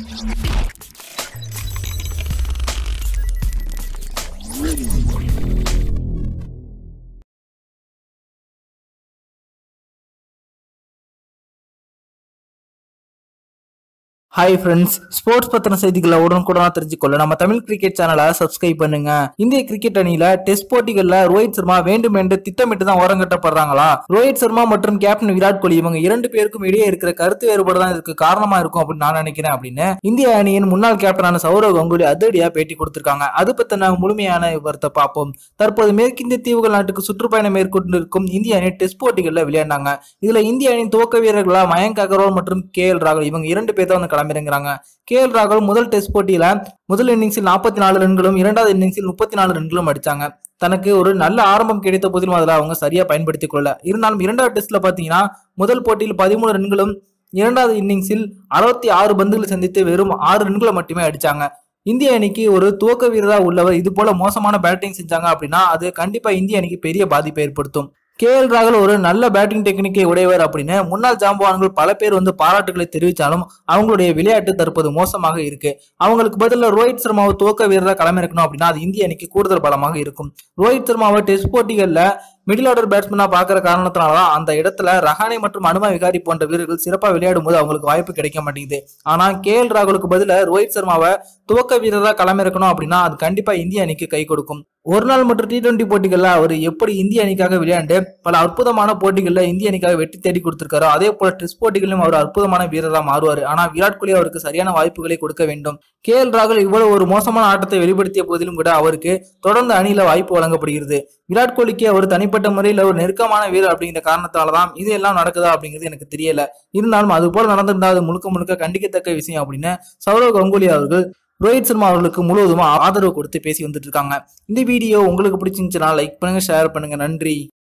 hi friends sports பத்தின செய்திகளை உடனுக்குடனா தெரிஞ்சுக்கொள்ள நம்ம தமிழ் கிரிக்கெட் சேனலை சப்ஸ்கிரைப் பண்ணுங்க இந்திய கிரிக்கெட் அணியில டெஸ்ட் போட்டிகள்ல ரோஹித் சர்மா வேண்டும் என்று திட்டமிட்டு தான் ஓரங்கட்டப்படுறாங்களா ரோஹித் சர்மா மற்றும் கேப்டன் விராட் கோலி இவங்க இரண்டு பேருக்கும் இடையே இருக்கிற கருத்து வேறுபாடு தான் இதுக்கு காரணமா இருக்கும் அப்படின்னு நான் நினைக்கிறேன் அப்படின்னு இந்திய அணியின் முன்னாள் கேப்டனான சௌரவ் கங்குலி அதிரடியா பேட்டி கொடுத்திருக்காங்க அது பத்தின முழுமையான விவரத்தை பார்ப்போம் தற்போது மேற்கிந்திய தீவுகள் நாட்டுக்கு சுற்றுப்பயணம் மேற்கொண்டிருக்கும் இந்திய அணி டெஸ்ட் போட்டிகள்ல விளையாடினாங்க இதுல இந்திய அணியின் துவக்க வீரர்களா மயங்க் அகர்வால் மற்றும் கே எல் ராகுல் இவங்க இரண்டு பேர் தான் வந்து களமிறங்குறாங்க கே எல் ராகுல் முதல் டெஸ்ட் போட்டியில முதல் இன்னிங்ஸில் நாற்பத்தி நாலு ரன்களும் இரண்டாவது இன்னிங்ஸில் முப்பத்தி நாலு ரன்களும் அடிச்சாங்க தனக்கு ஒரு நல்ல ஆரம்பம் கிடைத்த போதிலும் அதில் அவங்க சரியா பயன்படுத்திக் கொள்ள இருந்தாலும் இரண்டாவது டெஸ்ட்ல பாத்தீங்கன்னா முதல் போட்டியில் பதிமூணு ரன்களும் இரண்டாவது இன்னிங்ஸில் அறுபத்தி ஆறு பந்துகளை சந்தித்து வெறும் ஆறு ரன்களை மட்டுமே அடிச்சாங்க இந்திய அணிக்கு ஒரு துவக்க வீரரா உள்ளவர் இது போல மோசமான பேட்டிங் செஞ்சாங்க அப்படின்னா அது கண்டிப்பா இந்திய அணிக்கு பெரிய பாதிப்பை ஏற்படுத்தும் கே எல் ராகுல் ஒரு நல்ல பேட்டிங் டெக்னிக்கை உடையவர் அப்படின்னு முன்னாள் ஜாம்பவான்கள் பல பேர் வந்து பாராட்டுகளை தெரிவித்தாலும் அவங்களுடைய விளையாட்டு தற்போது மோசமாக இருக்கு அவங்களுக்கு பதிலாக ரோஹித் சர்மாவை துவக்க வீரராக களமிறக்கணும் அப்படின்னா அது இந்திய அணிக்கு கூடுதல் பலமாக இருக்கும் ரோஹித் சர்மாவை டெஸ்ட் போட்டிகளில் மிடில் ஆர்டர் பேட்ஸ்மேனா பாக்குற காரணத்தினால தான் அந்த இடத்துல ரஹானே மற்றும் அனுமா விகாரி போன்ற வீரர்கள் சிறப்பா விளையாடும் போது அவங்களுக்கு வாய்ப்பு கிடைக்க மாட்டேங்குது ஆனா கே எல் ராகுலுக்கு பதிலா ரோஹித் சர்மாவை துவக்க வீரராக களமிறக்கணும் அப்படின்னா அது கண்டிப்பா இந்திய அணிக்கு கை கொடுக்கும் ஒரு நாள் மற்றும் டி டுவெண்டி போட்டிகள்ல அவர் எப்படி இந்திய அணிக்காக விளையாண்டு பல அற்புதமான போட்டிகள்ல இந்திய அணிக்காக வெற்றி தேடி கொடுத்திருக்காரோ அதே போல டெஸ்ட் போட்டிகளிலும் அவர் அற்புதமான வீரராக மாறுவார் ஆனா விராட் கோலி அவருக்கு சரியான வாய்ப்புகளை கொடுக்க வேண்டும் கே எல் ராகுல் இவ்வளவு ஒரு மோசமான ஆட்டத்தை வெளிப்படுத்திய போதிலும் கூட அவருக்கு தொடர்ந்து அணியில வாய்ப்பு வழங்கப்படுகிறது விராட் கோலிக்கு அவர் தனிப்பட்ட முறையில் ஒரு நெருக்கமான வீரர் அப்படிங்கிற காரணத்தால தான் இது எல்லாம் நடக்குதா அப்படிங்கிறது எனக்கு தெரியல இருந்தாலும் அது போல நடந்திருந்தா அது முழுக்க முழுக்க கண்டிக்கத்தக்க விஷயம் அப்படின்னு சௌரவ் கங்குலி அவர்கள் ரோஹித் சர்மா அவர்களுக்கு முழுவதுமா ஆதரவு கொடுத்து பேசி வந்துட்டு இருக்காங்க இந்த வீடியோ உங்களுக்கு பிடிச்சிருந்துச்சுன்னா லைக் பண்ணுங்க ஷேர் பண்ணுங்க நன்றி